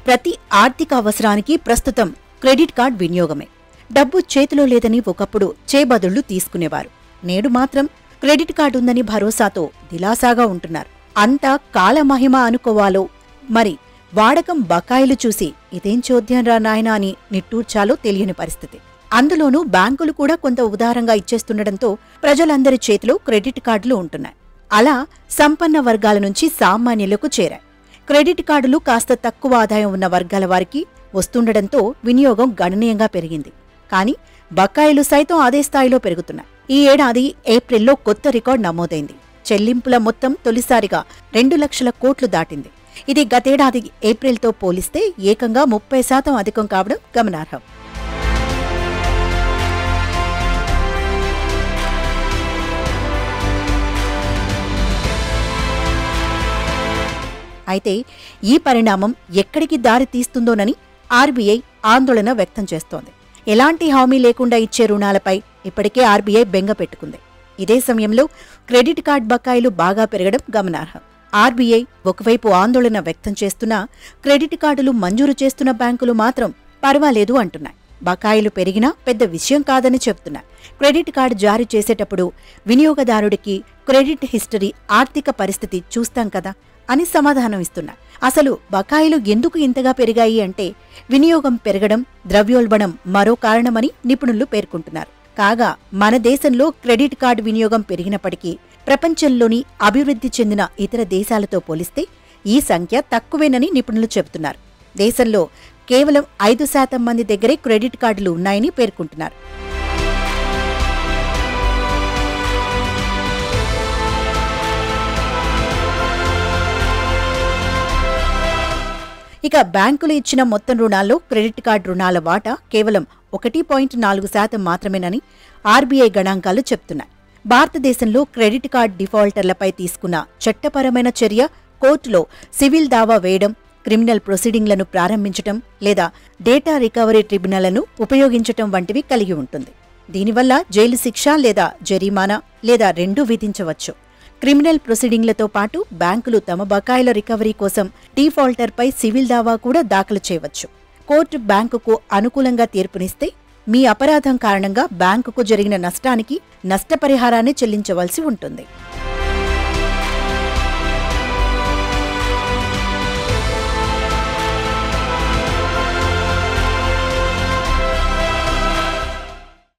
ప్రతి ఆర్థిక అవసరానికి ప్రస్తుతం క్రెడిట్ కార్డ్ వినియోగమే డబ్బు చేతిలో లేదని ఒకప్పుడు చేబదుళ్లు తీసుకునేవారు నేడు మాత్రం క్రెడిట్ కార్డు ఉందని భరోసాతో దిలాసాగా ఉంటున్నారు అంతా కాలమహిమ అనుకోవాలో మరి వాడకం బకాయిలు చూసి ఇదేం చోద్యం రా నాయనా అని నిట్టూర్చాలో తెలియని పరిస్థితి అందులోనూ బ్యాంకులు కూడా కొంత ఉదారంగా ఇచ్చేస్తుండటంతో ప్రజలందరి చేతిలో క్రెడిట్ కార్డులు ఉంటున్నాయి అలా సంపన్న వర్గాల నుంచి సామాన్యులకు చేరాయి క్రెడిట్ కార్డులు కాస్త తక్కువ ఆదాయం ఉన్న వర్గాల వారికి వస్తుండటంతో వినియోగం గణనీయంగా పెరిగింది కానీ బకాయిలు సైతం అదే స్థాయిలో పెరుగుతున్నాయి ఈ ఏడాది ఏప్రిల్లో కొత్త రికార్డు నమోదైంది చెల్లింపుల మొత్తం తొలిసారిగా రెండు లక్షల కోట్లు దాటింది ఇది గతేడాది ఏప్రిల్తో పోలిస్తే ఏకంగా ముప్పై శాతం అధికం కావడం గమనార్హం అయితే ఈ పరిణామం ఎక్కడికి దారి తీస్తుందోనని ఆర్బీఐ ఆందోళన వ్యక్తం చేస్తోంది ఎలాంటి హామీ లేకుండా ఇచ్చే రుణాలపై ఇప్పటికే ఆర్బీఐ బెంగ పెట్టుకుంది ఇదే సమయంలో క్రెడిట్ కార్డ్ బకాయిలు బాగా పెరగడం గమనార్హం ఆర్బీఐ ఒకవైపు ఆందోళన వ్యక్తం చేస్తున్నా క్రెడిట్ కార్డులు మంజూరు చేస్తున్న బ్యాంకులు మాత్రం పర్వాలేదు అంటున్నాయి బకాయిలు పెరిగినా పెద్ద విషయం కాదని చెప్తున్నాయి క్రెడిట్ కార్డు జారీ చేసేటప్పుడు వినియోగదారుడికి క్రెడిట్ హిస్టరీ ఆర్థిక పరిస్థితి చూస్తాం కదా అని సమాధానం ఇస్తున్నా అసలు బకాయిలు ఎందుకు ఇంతగా పెరిగాయి అంటే వినియోగం పెరగడం ద్రవ్యోల్బణం మరో కారణమని నిపుణులు పేర్కొంటున్నారు కాగా మన దేశంలో క్రెడిట్ కార్డు వినియోగం పెరిగినప్పటికీ ప్రపంచంలోని అభివృద్ధి చెందిన ఇతర దేశాలతో పోలిస్తే ఈ సంఖ్య తక్కువేనని నిపుణులు చెబుతున్నారు దేశంలో కేవలం ఐదు శాతం మంది దగ్గరే క్రెడిట్ కార్డులు ఉన్నాయని పేర్కొంటున్నారు ఇక బ్యాంకులు ఇచ్చిన మొత్తం రుణాల్లో క్రెడిట్ కార్డు రుణాల వాటా కేవలం ఒకటి పాయింట్ నాలుగు శాతం మాత్రమేనని ఆర్బీఐ గణాంకాలు చెప్తున్నాయి భారతదేశంలో క్రెడిట్ కార్డ్ డిఫాల్టర్లపై తీసుకున్న చట్టపరమైన చర్య కోర్టులో సివిల్ దావా వేయడం క్రిమినల్ ప్రొసీడింగ్లను ప్రారంభించటం లేదా డేటా రికవరీ ట్రిబ్యునల్ను ఉపయోగించటం వంటివి కలిగి ఉంటుంది దీనివల్ల జైలు శిక్ష లేదా జరిమానా లేదా రెండూ విధించవచ్చు క్రిమినల్ ప్రొసీడింగ్లతో పాటు బ్యాంకులు తమ బకాయిల రికవరీ కోసం డిఫాల్టర్పై సివిల్ దావా కూడా దాఖలు చేయవచ్చు కోర్టు బ్యాంకుకు అనుకూలంగా తీర్పునిస్తే మీ అపరాధం కారణంగా బ్యాంకుకు జరిగిన నష్టానికి నష్టపరిహారాన్ని చెల్లించవలసి ఉంటుంది